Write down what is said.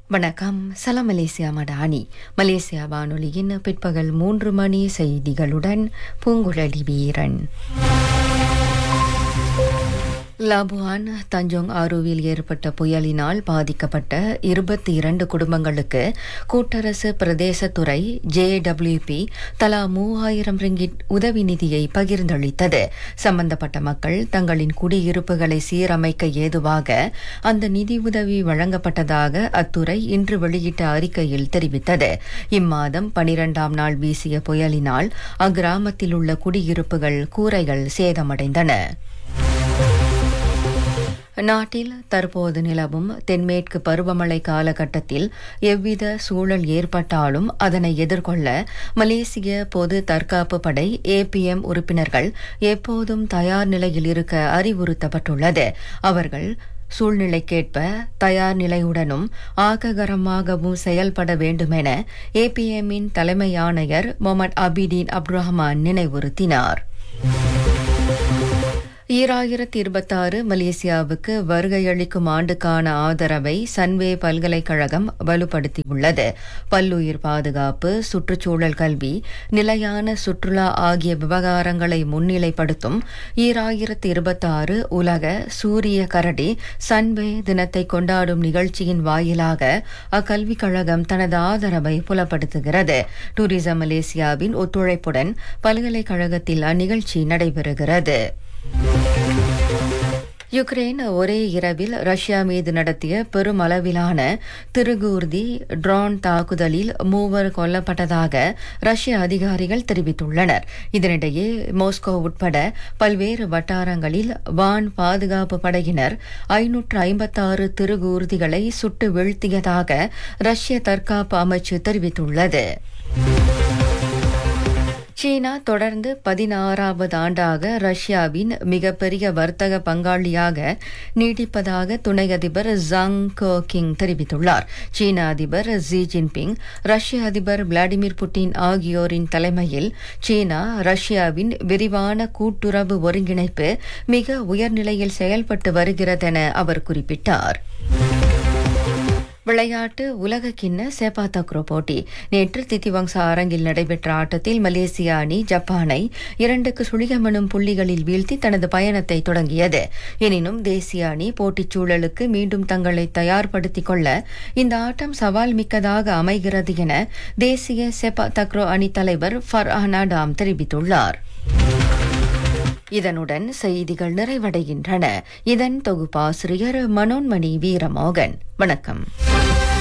வணக்கம் சலாம் Malaysia Madani Malaysia வானொலியின் பிற்பகல் மூன்று மணி செய்திகளுடன் பூங்குழலி வீரன் லாபுவான் தஞ்சோங் ஆரோவில் ஏற்பட்ட புயலினால் பாதிக்கப்பட்ட இருபத்தி இரண்டு குடும்பங்களுக்கு கூட்டரசு பிரதேசத்துறை ஜேடபிள்யூபி தலா மூவாயிரம் ரிங்கிட் உதவி நிதியை பகிர்ந்தளித்தது சம்பந்தப்பட்ட மக்கள் தங்களின் குடியிருப்புகளை சீரமைக்க ஏதுவாக அந்த நிதி உதவி வழங்கப்பட்டதாக அத்துறை இன்று வெளியிட்ட அறிக்கையில் தெரிவித்தது இம்மாதம் பனிரெண்டாம் நாள் வீசிய புயலினால் அக்கிராமத்தில் உள்ள குடியிருப்புகள் கூரைகள் சேதமடைந்தன நாட்டில் தற்போது நிலவும் தென்மேற்கு பருவமழை காலகட்டத்தில் எவ்வித சூழல் ஏற்பட்டாலும் அதனை எதிர்கொள்ள மலேசிய பொது தற்காப்பு படை ஏபிஎம் உறுப்பினர்கள் எப்போதும் தயார் நிலையில் இருக்க அறிவுறுத்தப்பட்டுள்ளது அவர்கள் சூழ்நிலைக்கேற்ப தயார் நிலையுடனும் ஆக்ககரமாகவும் செயல்பட வேண்டுமென ஏபிஎம்மின் தலைமை ஆணையர் மொமட் அபிடீன் அப்துரஹ்மான் நினைவுறுத்தினார் ஈராயிரத்தி இருபத்தாறு மலேசியாவுக்கு வருகையளிக்கும் ஆண்டுக்கான ஆதரவை சன்வே பல்கலைக்கழகம் வலுப்படுத்தியுள்ளது பல்லுயிர் பாதுகாப்பு சுற்றுச்சூழல் கல்வி நிலையான சுற்றுலா ஆகிய விவகாரங்களை முன்னிலைப்படுத்தும் ஈராயிரத்தி இருபத்தாறு உலக சூரிய கரடி சன்வே தினத்தை கொண்டாடும் நிகழ்ச்சியின் வாயிலாக அக்கல்விக் கழகம் தனது ஆதரவை புலப்படுத்துகிறது டூரிசம் மலேசியாவின் ஒத்துழைப்புடன் பல்கலைக்கழகத்தில் அந்நிகழ்ச்சி நடைபெறுகிறது யுக்ரைன் ஒரே இரவில் ரஷ்யா மீது நடத்திய பெருமளவிலான திருகூர்தி ட்ரோன் தாக்குதலில் மூவர் கொல்லப்பட்டதாக ரஷ்ய அதிகாரிகள் தெரிவித்துள்ளனர் இதனிடையே மாஸ்கோ உட்பட பல்வேறு வட்டாரங்களில் வான் பாதுகாப்பு படையினர் ஐநூற்று ஐம்பத்தாறு திருகூர்திகளை சுட்டு வீழ்த்தியதாக ரஷ்ய தற்காப்பு அமைச்சு தெரிவித்துள்ளது சீனா தொடர்ந்து பதினாறாவது ஆண்டாக ரஷ்யாவின் மிகப்பெரிய வர்த்தக பங்காளியாக நீடிப்பதாக துணை அதிபர் ஜாங் கோ கிங் தெரிவித்துள்ளார் சீன அதிபர் ஜி ஜின்பிங் ரஷ்ய அதிபர் விளாடிமிர் புட்டின் ஆகியோரின் தலைமையில் சீனா ரஷ்யாவின் விரிவான கூட்டுறவு ஒருங்கிணைப்பு மிக உயர்நிலையில் செயல்பட்டு வருகிறதென அவர் குறிப்பிட்டார் விளையாட்டு உலக கிண்ண சேப்பா தக்ரோ போட்டி நேற்று தித்திவங்சா அரங்கில் நடைபெற்ற ஆட்டத்தில் மலேசிய அணி ஜப்பானை இரண்டுக்கு சுழிகமனும் புள்ளிகளில் வீழ்த்தி தனது பயணத்தை தொடங்கியது எனினும் தேசிய அணி போட்டிச் சூழலுக்கு மீண்டும் தங்களை தயார்படுத்திக் கொள்ள இந்த ஆட்டம் சவால் மிக்கதாக அமைகிறது என தேசிய செப்பா தக்ரோ அணி தலைவர் ஃபர்ஹானா டாம் தெரிவித்துள்ளார் இதனுடன் செய்திகள் நிறைவடைகின்றன இதன் தொகுப்பாசிரியர் மனோன்மணி வீரமோகன் வணக்கம்